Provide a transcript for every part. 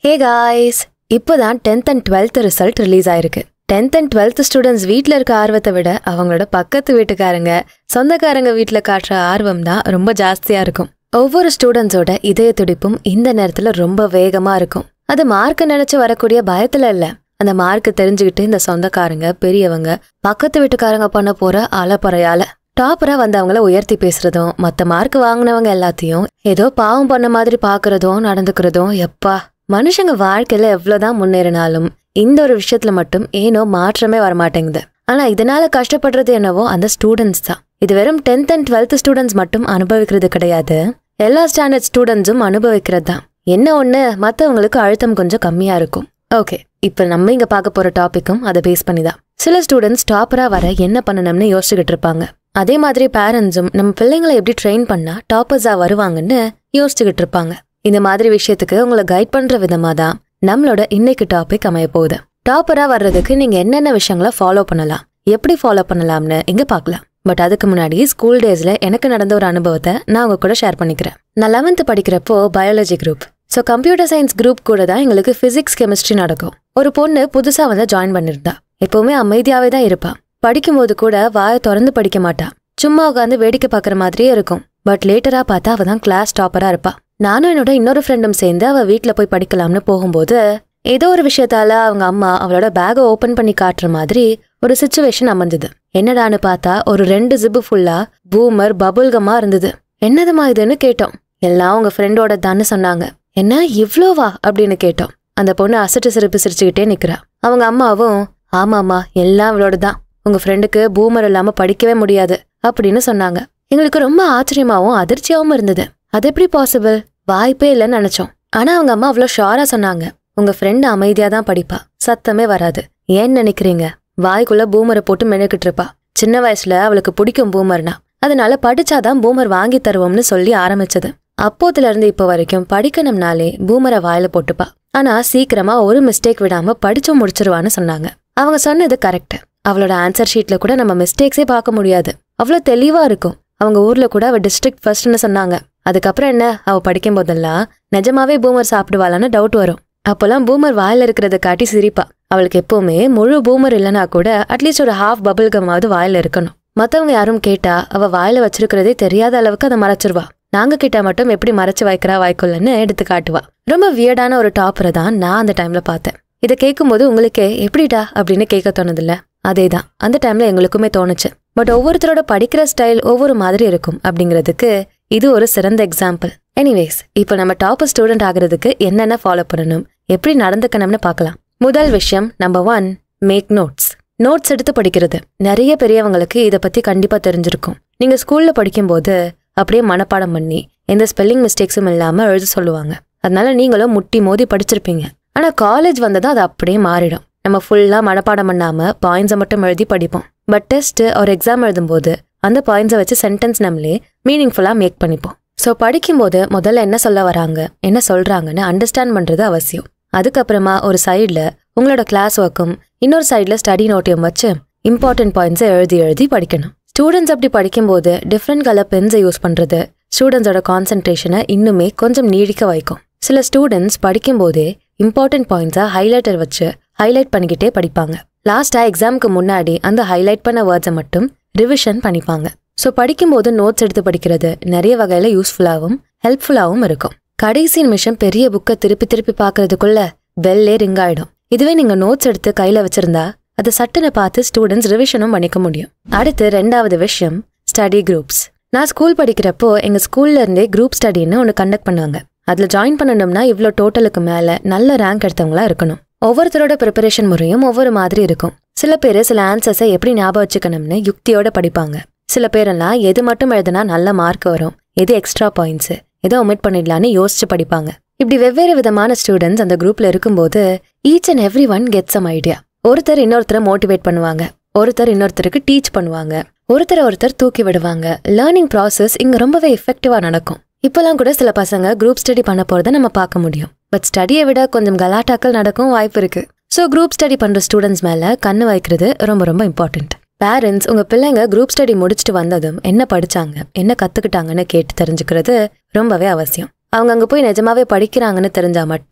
ஹே guys இப்போதான் tenth and twelfth result release ஆயிருக்கு tenth and twelfth students வீட்டில் இருக்க ஆர்வத்தை விட அவங்களோட பக்கத்து வீட்டுக்காரங்க சொந்தக்காரங்க வீட்டில் காட்டுற ஆர்வம் தான் ரொம்ப ஜாஸ்தியா இருக்கும் ஒவ்வொரு ஸ்டூடெண்ட்ஸோட இதய துடிப்பும் இந்த நேரத்துல ரொம்ப வேகமா இருக்கும் அது மார்க் நினைச்சு வரக்கூடிய பயத்துல இல்ல அந்த மார்க் தெரிஞ்சுக்கிட்டு இந்த சொந்தக்காரங்க பெரியவங்க பக்கத்து வீட்டுக்காரங்க பண்ண போற அலப்பறையால டாப்பரா வந்தவங்கள உயர்த்தி பேசுறதும் மத்த மார்க் வாங்கினவங்க எல்லாத்தையும் ஏதோ பாவம் பண்ண மாதிரி பாக்குறதும் நடந்துக்கிறதும் எப்பா மனுஷங்க வாழ்க்கையில எவ்வளவுதான் முன்னேறினாலும் இந்த ஒரு விஷயத்துல மட்டும் ஏனோ மாற்றமே வரமாட்டேங்குது ஆனா இதனால கஷ்டப்படுறது என்னவோ அந்த ஸ்டூடெண்ட்ஸ் தான் இது வெறும் டென்த் அண்ட் டுவெல்த் ஸ்டூடெண்ட்ஸ் மட்டும் அனுபவிக்கிறது கிடையாது எல்லா ஸ்டாண்டர்ட் ஸ்டூடெண்ட்ஸும் அனுபவிக்கிறது தான் என்ன ஒண்ணு மத்தவங்களுக்கு அழுத்தம் கொஞ்சம் கம்மியா இருக்கும் ஓகே இப்ப நம்ம இங்க பார்க்க போற டாபிக்கும் அதை பேஸ் பண்ணி தான் சில ஸ்டூடெண்ட்ஸ் டாப்பரா வர என்ன பண்ணணும்னு யோசிச்சுக்கிட்டு இருப்பாங்க அதே மாதிரி பேரண்ட்ஸும் நம்ம பிள்ளைங்களை எப்படி ட்ரெயின் பண்ணா டாப்பர்ஸா வருவாங்கன்னு யோசிச்சுக்கிட்டு இருப்பாங்க இந்த மாதிரி விஷயத்துக்கு உங்களை கைட் பண்ற விதமா தான் நம்மளோட இன்னைக்கு டாபிக் அமைய போகுது டாப்பரா வர்றதுக்கு நீங்க என்னென்ன விஷயங்களை ஃபாலோ பண்ணலாம் எப்படி ஃபாலோ பண்ணலாம்னு இங்க பார்க்கலாம் பட் அதுக்கு முன்னாடி ஸ்கூல் டேஸ்ல எனக்கு நடந்த ஒரு அனுபவத்தை நான் உங்க கூட ஷேர் பண்ணிக்கிறேன் நான் லெவன்த் படிக்கிறப்போ biology group so computer science group கூட தான் எங்களுக்கு பிசிக்ஸ் கெமிஸ்ட்ரி நடக்கும் ஒரு பொண்ணு புதுசா வந்து ஜாயின் பண்ணிருந்தா எப்பவுமே அமைதியாவே தான் இருப்பா படிக்கும்போது கூட வாயை திறந்து படிக்க மாட்டா சும்மா உட்காந்து வேடிக்கை பார்க்குற மாதிரியே இருக்கும் பட் லேட்டரா பார்த்தா அவ தான் கிளாஸ் டாப்பரா இருப்பா நானும் என்னோட இன்னொரு ஃப்ரெண்டும் சேர்ந்து அவ வீட்ல போய் படிக்கலாம்னு போகும்போது ஏதோ ஒரு விஷயத்தால அவங்க அம்மா அவளோட பேகை ஓபன் பண்ணி காட்டுற மாதிரி ஒரு சுச்சுவேஷன் அமைஞ்சது என்னடான்னு பார்த்தா ஒரு ரெண்டு ஜிப்பு ஃபுல்லா பூமர் பபுல்கமா இருந்தது என்னதுமா இதுன்னு கேட்டோம் எல்லாம் உங்க ஃப்ரெண்டோட தான்னு சொன்னாங்க என்ன இவ்ளோவா அப்படின்னு கேட்டோம் அந்த பொண்ணு அசட்டு சிரிப்பு சிரிச்சுக்கிட்டே நிக்கிறா அவங்க அம்மாவும் ஆமாமா எல்லாம் இவளோட தான் உங்க ஃப்ரெண்டுக்கு பூமர் இல்லாம படிக்கவே முடியாது அப்படின்னு சொன்னாங்க எங்களுக்கு ரொம்ப ஆச்சரியமாவும் அதிர்ச்சியாவும் இருந்தது அது எப்படி பாசிபிள் வாய்ப்பே இல்லைன்னு நினைச்சோம் ஆனா அவங்க அம்மா அவ்வளோ ஷாரா சொன்னாங்க உங்க ஃப்ரெண்டு அமைதியா தான் படிப்பா சத்தமே வராது ஏன்னு நினைக்கிறீங்க வாய்க்குள்ள பூமரை போட்டு மெனுக்கிட்டு இருப்பா சின்ன வயசுல அவளுக்கு பிடிக்கும் பூமர்னா அதனால படிச்சாதான் பூமர் வாங்கி தருவோம்னு சொல்லி ஆரம்பிச்சது அப்போதுல இருந்து இப்போ வரைக்கும் படிக்கணும்னாலே பூமரை வாயில போட்டுப்பா ஆனா சீக்கிரமா ஒரு மிஸ்டேக் விடாம படிச்சு முடிச்சிருவான்னு சொன்னாங்க அவங்க சொன்னது கரெக்ட் அவளோட ஆன்சர் ஷீட்ல கூட நம்ம மிஸ்டேக்ஸே பார்க்க முடியாது அவ்வளோ தெளிவா இருக்கும் அவங்க ஊர்ல கூட அவ டிஸ்ட்ரிக்ட் ஃபர்ஸ்ட்னு சொன்னாங்க அதுக்கப்புறம் என்ன அவ படிக்கும் போதெல்லாம் நிஜமாவே பூமர் சாப்பிடுவாளான்னு டவுட் வரும் அப்போல்லாம் பூமர் வாயில இருக்கிறத காட்டி சிரிப்பா அவளுக்கு எப்பவுமே முழு பூமர் இல்லைனா கூட அட்லீஸ்ட் ஒரு ஹாஃப் பபிள் கமாவது வாயில இருக்கணும் மத்தவங்க யாரும் கேட்டா அவ வாயில வச்சிருக்கிறதே தெரியாத அளவுக்கு அதை மறைச்சிருவா நாங்க கிட்ட மட்டும் எப்படி மறைச்சு வைக்கிறா வாய்க்குள்ளன்னு எடுத்து காட்டுவா ரொம்ப வியர்டான ஒரு டாப்பரை தான் நான் அந்த டைம்ல பார்த்தேன் இதை கேட்கும்போது உங்களுக்கே எப்படிடா அப்படின்னு கேட்க தோணுதில்ல அதேதான் அந்த டைம்ல எங்களுக்குமே தோணுச்சு பட் ஒவ்வொருத்தரோட படிக்கிற ஸ்டைல் ஒவ்வொரு மாதிரி இருக்கும் அப்படிங்கிறதுக்கு இது ஒரு சிறந்த எக்ஸாம்பிள் எனிவேஸ் இப்போ நம்ம டாப்பர் ஸ்டூடெண்ட் ஆகுறதுக்கு என்னென்ன ஃபாலோ பண்ணணும் எப்படி நடந்துக்கணும்னு பார்க்கலாம் முதல் விஷயம் number one make notes notes எடுத்து படிக்கிறது நிறைய பெரியவங்களுக்கு இதை பத்தி கண்டிப்பா தெரிஞ்சிருக்கும் நீங்க ஸ்கூல்ல படிக்கும்போது அப்படியே மனப்பாடம் பண்ணி எந்த ஸ்பெல்லிங் மிஸ்டேக்ஸும் இல்லாம எழுத சொல்லுவாங்க அதனால நீங்களும் முட்டி மோதி படிச்சிருப்பீங்க ஆனா காலேஜ் வந்ததும் அது அப்படியே மாறிடும் நம்ம ஃபுல்லா மனப்பாடம் பண்ணாம பாயிண்ட்ஸை மட்டும் எழுதி படிப்போம் பட் டெஸ்ட் ஒரு எக்ஸாம் எழுதும்போது அந்த பாயிண்ட்ஸை வச்சு சென்டென்ஸ் நம்மளே மீனிங்ஃபுல்லா மேக் பண்ணிப்போம் ஸோ படிக்கும்போது முதல்ல என்ன சொல்ல வராங்க என்ன சொல்றாங்கன்னு அண்டர்ஸ்டாண்ட் பண்றது அவசியம் அதுக்கப்புறமா ஒரு சைடில் உங்களோட கிளாஸ் ஒர்க்கும் இன்னொரு சைடில் ஸ்டடி நோட்டையும் வச்சு இம்பார்ட்டன்ட் பாயிண்ட்ஸை எழுதி எழுதி படிக்கணும் ஸ்டூடெண்ட்ஸ் அப்படி படிக்கும்போது டிஃப்ரெண்ட் கலர் பென்ஸை யூஸ் பண்றது ஸ்டூடெண்ட்ஸோட கான்சென்ட்ரேஷனை இன்னுமே கொஞ்சம் நீடிக்க வைக்கும் சில ஸ்டூடெண்ட்ஸ் படிக்கும்போதே இம்பார்ட்டன்ட் பாயிண்ட்ஸை ஹைலைட்டர் வச்சு ஹைலைட் பண்ணிக்கிட்டே படிப்பாங்க லாஸ்டா எக்ஸாமுக்கு முன்னாடி அந்த ஹைலைட் பண்ண வேர்ட்ஸை மட்டும் ரிவிஷன் பண்ணிப்பாங்க ஸோ படிக்கும்போது நோட்ஸ் எடுத்து படிக்கிறது நிறைய வகையில யூஸ்ஃபுல்லாகவும் ஹெல்ப்ஃபுல்லாகவும் இருக்கும் கடைசி நிமிஷம் பெரிய புக்கை திருப்பி திருப்பி பார்க்கறதுக்குள்ள பெல்லே ரிங் ஆயிடும் இதுவே நீங்க நோட்ஸ் எடுத்து கையில வச்சிருந்தா அதை சட்டுன்னு பார்த்து ஸ்டூடெண்ட்ஸ் ரிவிஷனும் பண்ணிக்க முடியும் அடுத்து ரெண்டாவது விஷயம் ஸ்டடி குரூப்ஸ் நான் ஸ்கூல் படிக்கிறப்போ எங்க ஸ்கூல்ல இருந்தே குரூப் ஸ்டடின்னு ஒன்று கண்டக்ட் பண்ணுவாங்க அதுல ஜாயின் பண்ணணும்னா இவ்வளோ டோட்டலுக்கு மேல நல்ல ரேங்க் எடுத்தவங்களா இருக்கணும் ஒவ்வொருத்தரோட ப்ரிப்பரேஷன் முறையும் ஒவ்வொரு மாதிரி இருக்கும் சில பேர் சில ஆன்சர்ஸை எப்படி ஞாபகம் வச்சுக்கணும்னு யுக்தியோட படிப்பாங்க சில பேரெல்லாம் எது மட்டும் எழுதுனா நல்ல மார்க் வரும் எது எக்ஸ்ட்ரா பாயிண்ட்ஸ் எதை ஒமிட் பண்ணிடலான்னு யோசிச்சு படிப்பாங்க இப்படி வெவ்வேறு விதமான ஸ்டூடெண்ட்ஸ் அந்த குரூப்ல இருக்கும்போது each and every one get some idea ஒருத்தர் இன்னொருத்தரை மோட்டிவேட் பண்ணுவாங்க ஒருத்தர் இன்னொருத்தருக்கு டீச் பண்ணுவாங்க ஒருத்தரை ஒருத்தர் தூக்கி விடுவாங்க லேர்னிங் ப்ராசஸ் இங்க ரொம்பவே எஃபெக்டிவா நடக்கும் இப்பெல்லாம் கூட சில பசங்க குரூப் ஸ்டடி பண்ண போறத நம்ம பார்க்க முடியும் பட் ஸ்டடியை விட கொஞ்சம் கலாட்டாக்கள் நடக்கும் வாய்ப்பு இருக்கு ஸோ குரூப் ஸ்டடி பண்ற ஸ்டூடெண்ட்ஸ் மேல கண்ணு வைக்கிறது ரொம்ப ரொம்ப இம்பார்ட்டன்ட் பேரண்ட்ஸ் உங்க பிள்ளைங்க குரூப் ஸ்டடி முடிச்சுட்டு வந்ததும் என்ன படிச்சாங்க என்ன கத்துக்கிட்டாங்கன்னு கேட்டு தெரிஞ்சுக்கிறது ரொம்பவே அவசியம் அவங்க அங்க போய் நிஜமாவே படிக்கிறாங்கன்னு தெரிஞ்சா மட்டும்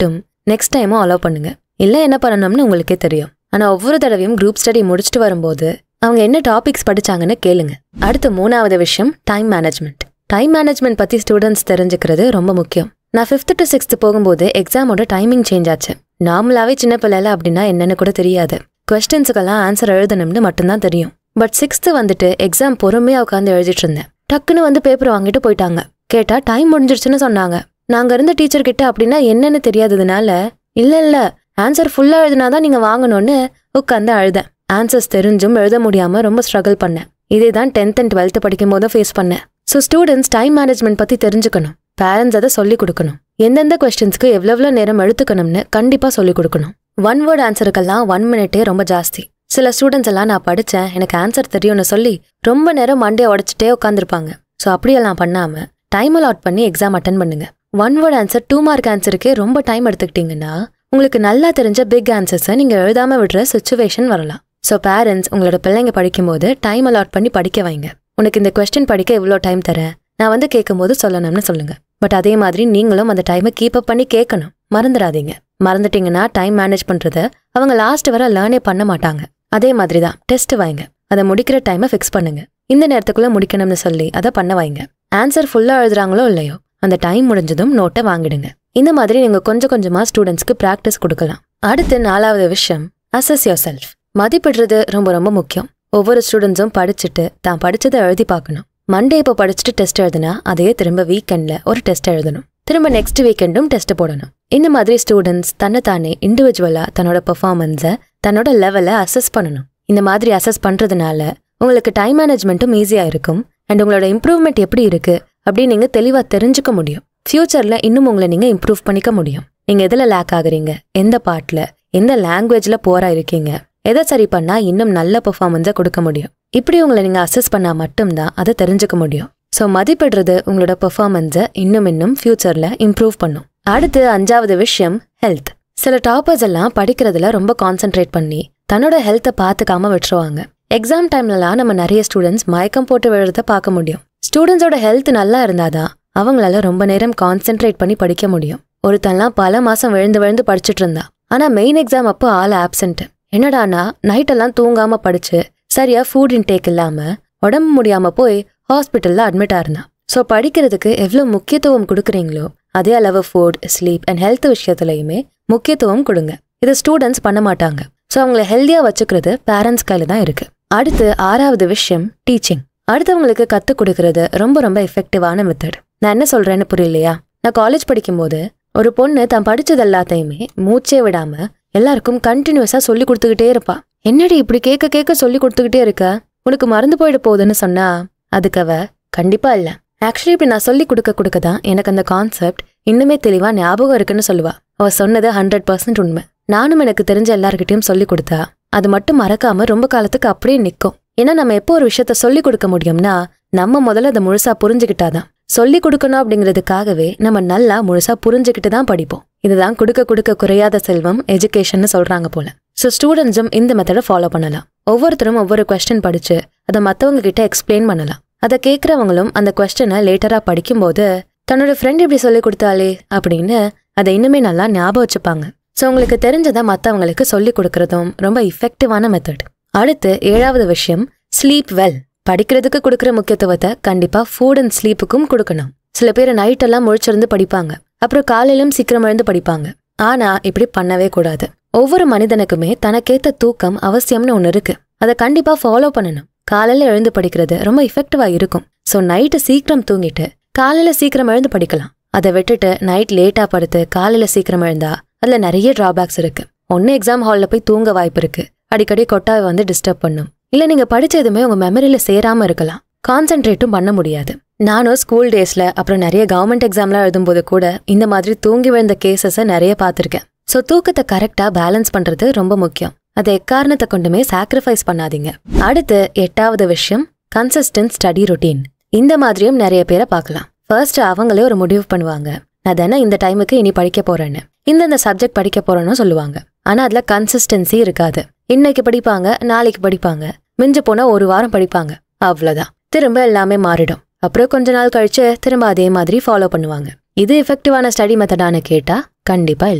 நெக்ஸ்ட் டைமும் அலோவ் பண்ணுங்க இல்லை என்ன பண்ணணும்னு உங்களுக்கே தெரியும் ஆனா ஒவ்வொரு தடவையும் குரூப் ஸ்டடி முடிச்சுட்டு வரும்போது அவங்க என்ன டாபிக்ஸ் படிச்சாங்கன்னு கேளுங்க அடுத்து மூணாவது விஷயம் டைம் மேனேஜ்மெண்ட் டைம் மேனேஜ்மெண்ட் பத்தி ஸ்டூடெண்ட்ஸ் தெரிஞ்சுக்கிறது ரொம்ப முக்கியம் நான் ஃபிஃப்த் டு சிக்ஸ்த் போகும்போது எக்ஸாமோட டைமிங் சேஞ்ச் ஆச்சு நார்மலாவே சின்ன பிள்ளைல அப்படின்னா என்னன்னு கூட தெரியாது கொஸ்டின்ஸுக்கெல்லாம் ஆன்சர் எழுதணும்னு மட்டும்தான் தெரியும் பட் சிக்ஸ்த்து வந்துட்டு எக்ஸாம் பொறுமையா உட்காந்து எழுதிட்டு இருந்தேன் டக்குன்னு வந்து பேப்பர் வாங்கிட்டு போயிட்டாங்க கேட்டா டைம் முடிஞ்சிருச்சுன்னு சொன்னாங்க நாங்க இருந்த டீச்சர் கிட்ட அப்படின்னா என்னன்னு தெரியாததுனால இல்ல இல்ல ஆன்சர் ஃபுல்லா எழுதினாதான் நீங்க வாங்கணும்னு உட்காந்து அழுதேன் ஆன்சர்ஸ் தெரிஞ்சும் எழுத முடியாம ரொம்ப ஸ்ட்ரகிள் பண்ணேன் இதே தான் டென்த் அண்ட் டுவெல்த் படிக்கும் போதும் ஃபேஸ் பண்ணேன் ஸோ ஸ்டூடெண்ட்ஸ் டைம் மேனேஜ்மெண்ட் பத்தி தெரிஞ்சுக்கணும் பேரண்ட்ஸ் அதை சொல்லிக் கொடுக்கணும் எந்தெந்த கொஸ்டின்ஸ்க்கு எவ்வளவு நேரம் எடுத்துக்கணும்னு கண்டிப்பா சொல்லிக் கொடுக்கணும் ஒன் வேர்ட் ஆன்சருக்கெல்லாம் ஒன் மினிட்டே ரொம்ப ஜாஸ்தி சில ஸ்டூடெண்ட்ஸ் எல்லாம் நான் படிச்சேன் எனக்கு ஆன்சர் தெரியும்னு சொல்லி ரொம்ப நேரம் மண்டே உடைச்சிட்டே உட்காந்துருப்பாங்க ஸோ அப்படியெல்லாம் பண்ணாம டைம் அலாட் பண்ணி எக்ஸாம் அட்டன் பண்ணுங்க one word answer two mark ஆன்சருக்கே ரொம்ப டைம் எடுத்துக்கிட்டீங்கன்னா உங்களுக்கு நல்லா தெரிஞ்ச பிக் ஆன்சர்ஸை நீங்க எழுதாம விடுற சுச்சுவேஷன் வரலாம் ஸோ பேரண்ட்ஸ் உங்களோட பிள்ளைங்க படிக்கும்போது டைம் அலாட் பண்ணி படிக்க வைங்க உனக்கு இந்த கொஸ்டின் படிக்க இவ்வளோ டைம் தரேன் நான் வந்து கேட்கும்போது சொல்லணும்னு சொல்லுங்க பட் அதே மாதிரி நீங்களும் அந்த டைமை கீப் அப் பண்ணி கேட்கணும் மறந்துடாதீங்க மறந்துட்டீங்கன்னா டைம் மேனேஜ் பண்றத அவங்க லாஸ்ட் வரை லேர்னே பண்ண மாட்டாங்க அதே மாதிரி தான் டெஸ்ட் வைங்க அதை முடிக்கிற டைமை ஃபிக்ஸ் பண்ணுங்க இந்த நேரத்துக்குள்ள முடிக்கணும்னு சொல்லி அதை பண்ண வைங்க ஆன்சர் ஃபுல்லா எழுதுறாங்களோ இல்லையோ அந்த டைம் முடிஞ்சதும் நோட்டை வாங்கிடுங்க இந்த மாதிரி நீங்க கொஞ்சம் கொஞ்சமா ஸ்டூடெண்ட்ஸ்க்கு ப்ராக்டிஸ் கொடுக்கலாம் அடுத்து நாலாவது விஷயம் அசஸ் யோர் செல்ஃப் மதிப்பிடுறது ரொம்ப ரொம்ப முக்கியம் ஒவ்வொரு ஸ்டூடெண்ட்ஸும் படிச்சுட்டு தான் படிச்சதை எழுதி பார்க்கணும் மண்டே இப்போ படிச்சுட்டு டெஸ்ட் எழுதுனா அதே திரும்ப வீக்கெண்ட்ல ஒரு டெஸ்ட் எழுதணும் திரும்ப நெக்ஸ்ட் வீக்கெண்டும் டெஸ்ட் போடணும் இந்த மாதிரி ஸ்டூடெண்ட்ஸ் தன்னைத்தானே இண்டிவிஜுவலா தன்னோட பெர்ஃபார்மன்ஸை தன்னோட லெவலை அசஸ் பண்ணணும் இந்த மாதிரி அசஸ் பண்றதுனால உங்களுக்கு டைம் மேனேஜ்மெண்ட்டும் ஈஸியா இருக்கும் அண்ட் உங்களோட இம்ப்ரூவ்மெண்ட் எப்படி இருக்கு அப்படின்னு நீங்க தெளிவா தெரிஞ்சுக்க முடியும் ஃபியூச்சர்ல இன்னும் உங்களை நீங்க இம்ப்ரூவ் பண்ணிக்க முடியும் நீங்க எதுல லேக் ஆகுறீங்க எந்த பார்ட்ல எந்த லாங்குவேஜ்ல போரா இருக்கீங்க எதை சரி பண்ணா இன்னும் நல்ல பெர்ஃபார்மன்ஸை கொடுக்க முடியும் இப்படி உங்களை நீங்க அசஸ் பண்ணா மட்டும்தான் அதை தெரிஞ்சுக்க முடியும் ஸோ மதிப்பிடுறது உங்களோட பெர்ஃபார்மன்ஸை இன்னும் இன்னும் ஃபியூச்சர்ல இம்ப்ரூவ் பண்ணும் அடுத்து அஞ்சாவது விஷயம் ஹெல்த் சில டாப்பர்ஸ் எல்லாம் படிக்கிறதுல ரொம்ப கான்சென்ட்ரேட் பண்ணி தன்னோட ஹெல்த்தை பார்த்துக்காம விட்டுருவாங்க எக்ஸாம் டைம்லலாம் நம்ம நிறைய ஸ்டூடெண்ட்ஸ் மயக்கம் போட்டு விழுறத பார்க்க முடியும் ஸ்டூடெண்ட்ஸோட ஹெல்த் நல்லா இருந்தாதான் அவங்களால ரொம்ப நேரம் கான்சென்ட்ரேட் பண்ணி படிக்க முடியும் ஒருத்தன்லாம் பல மாசம் விழுந்து விழுந்து படிச்சுட்டு இருந்தா ஆனா மெயின் எக்ஸாம் அப்போ ஆள் ஆப்சென்ட் என்னடானா நைட்டெல்லாம் தூங்காம படிச்சு சரியா ஃபுட் இன்டேக் இல்லாம உடம்பு முடியாம போய் ஹாஸ்பிட்டல்ல அட்மிட் ஆயிருந்தான் ஸோ படிக்கிறதுக்கு எவ்வளோ முக்கியத்துவம் கொடுக்குறீங்களோ அதே அளவு ஃபுட் ஸ்லீப் அண்ட் ஹெல்த் விஷயத்துலையுமே முக்கியத்துவம் கொடுங்க இதை ஸ்டூடெண்ட்ஸ் பண்ண மாட்டாங்க ஸோ அவங்கள ஹெல்த்தியா வச்சுக்கிறது பேரண்ட்ஸ் கையில தான் இருக்கு அடுத்து ஆறாவது விஷயம் டீச்சிங் அடுத்தவங்களுக்கு கற்றுக் கொடுக்கறது ரொம்ப ரொம்ப எஃபெக்டிவான மெத்தட் நான் என்ன சொல்றேன்னு புரியலையா நான் காலேஜ் படிக்கும்போது ஒரு பொண்ணு தான் படிச்சது எல்லாத்தையுமே மூச்சே விடாம எல்லாருக்கும் கண்டினியூஸா சொல்லி கொடுத்துக்கிட்டே இருப்பா என்னடி இப்படி கேட்க கேட்க சொல்லி கொடுத்துக்கிட்டே இருக்க உனக்கு மறந்து போயிட போகுதுன்னு சொன்னா அதுக்கு அவ கண்டிப்பா இல்ல ஆக்சுவலி இப்படி நான் சொல்லி கொடுக்க கொடுக்க தான் எனக்கு அந்த கான்செப்ட் இன்னுமே தெளிவா ஞாபகம் இருக்குன்னு சொல்லுவா அவ சொன்னது ஹண்ட்ரட் பர்சன்ட் உண்மை நானும் எனக்கு தெரிஞ்ச எல்லார்கிட்டயும் சொல்லி கொடுத்தா அது மட்டும் மறக்காம ரொம்ப காலத்துக்கு அப்படியே நிக்கும் ஏன்னா நம்ம எப்போ ஒரு விஷயத்த சொல்லி கொடுக்க முடியும்னா நம்ம முதல்ல அதை முழுசா புரிஞ்சுக்கிட்டாதான் சொல்லி கொடுக்கணும் அப்படிங்கிறதுக்காகவே நம்ம நல்லா முழுசா புரிஞ்சுக்கிட்டு தான் படிப்போம் இதுதான் கொடுக்க கொடுக்க குறையாத செல்வம் எஜுகேஷன் சொல்றாங்க போல ஸோ ஸ்டூடெண்ட்ஸும் இந்த மெத்தடை ஃபாலோ பண்ணலாம் ஒவ்வொருத்தரும் ஒவ்வொரு கொஸ்டின் படிச்சு அதை மற்றவங்க கிட்ட எக்ஸ்பிளைன் பண்ணலாம் அதை கேட்குறவங்களும் அந்த கொஸ்டினை லேட்டரா படிக்கும்போது தன்னோட ஃப்ரெண்ட் இப்படி சொல்லி கொடுத்தாலே அப்படின்னு அதை இன்னுமே நல்லா ஞாபகம் வச்சுப்பாங்க ஸோ உங்களுக்கு தெரிஞ்சதை மற்றவங்களுக்கு சொல்லி கொடுக்கறதும் ரொம்ப இஃபெக்டிவான மெத்தட் அடுத்து ஏழாவது விஷயம் ஸ்லீப் வெல் படிக்கிறதுக்கு கொடுக்குற முக்கியத்துவத்தை கண்டிப்பா ஃபுட் அண்ட் ஸ்லீப்புக்கும் கொடுக்கணும் சில பேர் நைட்டெல்லாம் முழிச்சிருந்து படிப்பாங்க அப்புறம் காலையிலும் சீக்கிரம் எழுந்து படிப்பாங்க ஆனா இப்படி பண்ணவே கூடாது ஒவ்வொரு மனிதனுக்குமே தனக்கேத்த தூக்கம் அவசியம்னு ஒன்று இருக்கு அதை கண்டிப்பா ஃபாலோ பண்ணணும் காலையில எழுந்து படிக்கிறது ரொம்ப இஃபெக்டிவா இருக்கும் ஸோ நைட்டு சீக்கிரம் தூங்கிட்டு காலையில சீக்கிரம் எழுந்து படிக்கலாம் அதை விட்டுட்டு நைட் லேட்டா படுத்து காலையில சீக்கிரம் எழுந்தா அதுல நிறைய டிராபேக்ஸ் இருக்கு ஒன்னு எக்ஸாம் ஹால்ல போய் தூங்க வாய்ப்பு இருக்கு அடிக்கடி கொட்டாவை வந்து டிஸ்டர்ப் பண்ணும் இல்ல நீங்க படிச்ச எதுவுமே உங்க மெமரியில சேராம இருக்கலாம் கான்சென்ட்ரேட்டும் பண்ண முடியாது நானும் ஸ்கூல் டேஸ்ல அப்புறம் நிறைய கவர்மெண்ட் எக்ஸாம்லாம் எழுதும்போது கூட இந்த மாதிரி தூங்கி விழுந்த கேசஸை நிறைய பார்த்திருக்கேன் ஸோ தூக்கத்தை கரெக்டா பேலன்ஸ் பண்றது ரொம்ப முக்கியம் அதை எக்காரணத்தை கொண்டுமே சாக்ரிஃபைஸ் பண்ணாதீங்க அடுத்து எட்டாவது விஷயம் கன்சிஸ்டன்ட் ஸ்டடி ரொட்டீன் இந்த மாதிரியும் நிறைய பேரை பார்க்கலாம் ஃபர்ஸ்ட் அவங்களே ஒரு முடிவு பண்ணுவாங்க நான் தானே இந்த டைமுக்கு இனி படிக்க போறேன்னு இந்தந்த சப்ஜெக்ட் படிக்க போறேன்னு சொல்லுவாங்க ஆனா அதுல கன்சிஸ்டன்சி இருக்காது இன்னைக்கு படிப்பாங்க நாளைக்கு படிப்பாங்க மிஞ்சு போனா ஒரு வாரம் படிப்பாங்க அவ்வளவுதான் திரும்ப எல்லாமே மாறிடும் அப்புறம் கொஞ்ச நாள் கழிச்சு திரும்ப அதே மாதிரி ஃபாலோ பண்ணுவாங்க இது எஃபெக்டிவான ஸ்டடி மெத்தடான்னு கேட்டா கண்டிப்பா இல்ல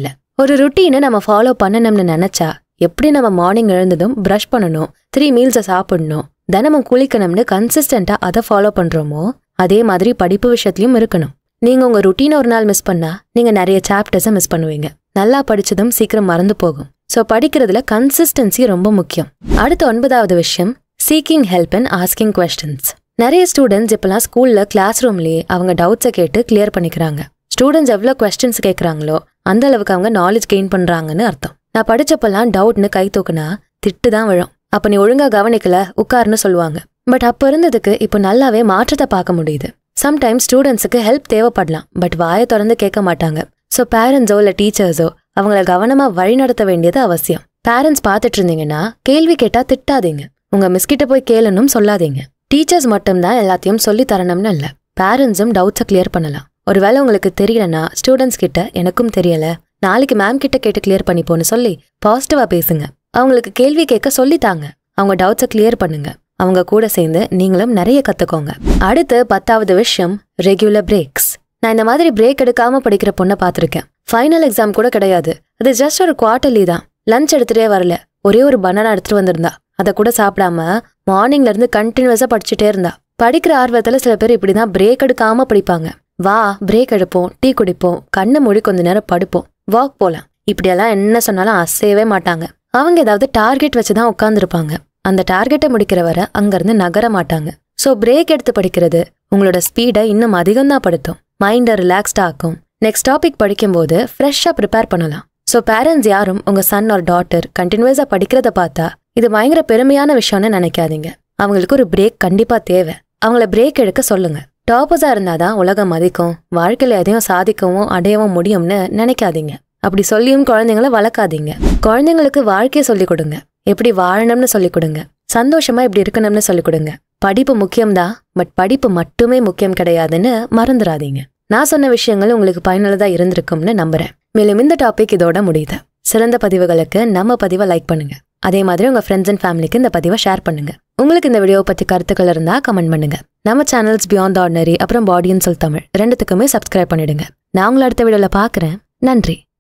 ஒரு ருட்டீனை நம்ம ஃபாலோ பண்ணணும்னு நினைச்சா எப்படி நம்ம மார்னிங் எழுந்ததும் ப்ரஷ் பண்ணணும் த்ரீ மீல்ஸை சாப்பிடணும் தினமும் குளிக்கணும்னு கன்சிஸ்டண்டா அதை ஃபாலோ பண்றோமோ அதே மாதிரி படிப்பு விஷயத்துலயும் இருக்கணும் நீங்க உங்க ருட்டீனை ஒரு நாள் மிஸ் பண்ணா நீங்க நிறைய சாப்டர்ஸை மிஸ் பண்ணுவீங்க நல்லா படிச்சதும் சீக்கிரம் மறந்து போகும் ஸோ படிக்கிறதுல கன்சிஸ்டன்சி ரொம்ப முக்கியம் அடுத்த ஒன்பதாவது விஷயம் seeking help and asking questions நிறைய ஸ்டூடெண்ட்ஸ் இப்பெல்லாம் ஸ்கூல்ல கிளாஸ் ரூம்லயே அவங்க டவுட்ஸை கேட்டு கிளியர் பண்ணிக்கிறாங்க ஸ்டூடெண்ட்ஸ் எவ்வளோ கொஸ்டின்ஸ் கேட்குறாங்களோ அந்த அளவுக்கு அவங்க நாலேஜ் கெயின் பண்றாங்கன்னு அர்த்தம் நான் படிச்சப்பெல்லாம் டவுட்னு கை தூக்குனா திட்டு தான் விழும் அப்ப நீ ஒழுங்கா கவனிக்கல உட்காருன்னு சொல்லுவாங்க பட் அப்ப இருந்ததுக்கு இப்போ நல்லாவே மாற்றத்தை பார்க்க முடியுது சம்டைம்ஸ் ஸ்டூடெண்ட்ஸுக்கு ஹெல்ப் தேவைப்படலாம் பட் வாயை திறந்து கேட்க மாட்டாங்க ஸோ பேரண்ட்ஸோ இல்லை டீச்சர்ஸோ அவங்கள கவனமா வழிநடத்த வேண்டியது அவசியம் பேரண்ட்ஸ் பார்த்துட்டு இருந்தீங்கன்னா கேள்வி கேட்டா திட்டாதீங்க உங்க மிஸ்கிட்ட போய் கேளுனும் சொல்லாதீங்க டீச்சர்ஸ் மட்டும்தான் எல்லாத்தையும் சொல்லி தரணும்னு இல்லை பேரண்ட்ஸும் டவுட்ஸை கிளியர் பண்ணலாம் ஒருவேளை உங்களுக்கு தெரியலனா ஸ்டூடெண்ட்ஸ் கிட்ட எனக்கும் தெரியல நாளைக்கு மேம் கிட்ட கேட்டு கிளியர் பண்ணிப்போன்னு சொல்லி பாசிட்டிவா பேசுங்க அவங்களுக்கு கேள்வி கேட்க சொல்லித்தாங்க அவங்க டவுட்ஸை கிளியர் பண்ணுங்க அவங்க கூட சேர்ந்து நீங்களும் நிறைய கத்துக்கோங்க அடுத்து பத்தாவது விஷயம் ரெகுலர் பிரேக்ஸ் நான் இந்த மாதிரி பிரேக் எடுக்காம படிக்கிற பொண்ணை பார்த்திருக்கேன் ஃபைனல் எக்ஸாம் கூட கிடையாது அது ஜஸ்ட் ஒரு குவார்டர்லி தான் லஞ்ச் எடுத்துட்டே வரல ஒரே ஒரு பனானா எடுத்துட்டு வந்திருந்தா அதை கூட சாப்பிடாம மார்னிங்ல இருந்து கண்டினியூஸா படிச்சுட்டே இருந்தா படிக்கிற ஆர்வத்துல சில பேர் இப்படிதான் பிரேக் எடுக்காம படிப்பாங்க வா பிரேக் எடுப்போம் டீ குடிப்போம் கண்ணை மூடி கொஞ்ச நேரம் படுப்போம் வாக் போலாம் இப்படியெல்லாம் என்ன சொன்னாலும் அசையவே மாட்டாங்க அவங்க ஏதாவது டார்கெட் வச்சு தான் உட்காந்துருப்பாங்க அந்த டார்கெட்டை முடிக்கிற வரை அங்கிருந்து நகர மாட்டாங்க ஸோ பிரேக் எடுத்து படிக்கிறது உங்களோட ஸ்பீடை இன்னும் அதிகம் தான் படுத்தும் மைண்டை ரிலாக்ஸ்ட் ஆக்கும் நெக்ஸ்ட் டாபிக் படிக்கும்போது ஃப்ரெஷ்ஷாக ப்ரிப்பேர் பண்ணலாம் ஸோ பேரண்ட்ஸ் யாரும் உங்க சன் ஒரு டாட்டர் கண்டினியூஸாக படிக்கிறத பார்த்தா இது பயங்கர பெருமையான விஷயம்னு நினைக்காதீங்க அவங்களுக்கு ஒரு பிரேக் கண்டிப்பா தேவை அவங்கள பிரேக் எடுக்க சொல்லுங்க டாப்பஸா இருந்தாதான் உலகம் மதிக்கும் வாழ்க்கையில எதையும் சாதிக்கவும் அடையவும் முடியும்னு நினைக்காதீங்க அப்படி சொல்லியும் குழந்தைங்கள வளர்க்காதீங்க குழந்தைங்களுக்கு வாழ்க்கையை சொல்லிக் கொடுங்க எப்படி வாழணும்னு சொல்லிக் கொடுங்க சந்தோஷமா இப்படி இருக்கணும்னு சொல்லிக் கொடுங்க படிப்பு முக்கியம்தான் பட் படிப்பு மட்டுமே முக்கியம் கிடையாதுன்னு மறந்துடாதீங்க நான் சொன்ன விஷயங்கள் உங்களுக்கு பயனுள்ளதா இருந்திருக்கும்னு நம்புறேன் மேலும் இந்த டாபிக் இதோட முடியுது சிறந்த பதிவுகளுக்கு நம்ம பதிவை லைக் பண்ணுங்க அதே மாதிரி உங்க ஃப்ரெண்ட்ஸ் அண்ட் ஃபேமிலிக்கு இந்த பதிவை ஷேர் பண்ணுங்க உங்களுக்கு இந்த வீடியோ பத்தி கருத்துக்கள் இருந்தா கமெண்ட் பண்ணுங்க நம்ம சேனல்ஸ் பியாண்ட் ஆர்டினரி அப்புறம் பாடியன் சொல் தமிழ் ரெண்டுத்துக்குமே சப்ஸ்கிரைப் பண்ணிடுங்க நான் உங்களை அடுத்த வீடியோல பாக்குறேன் நன்றி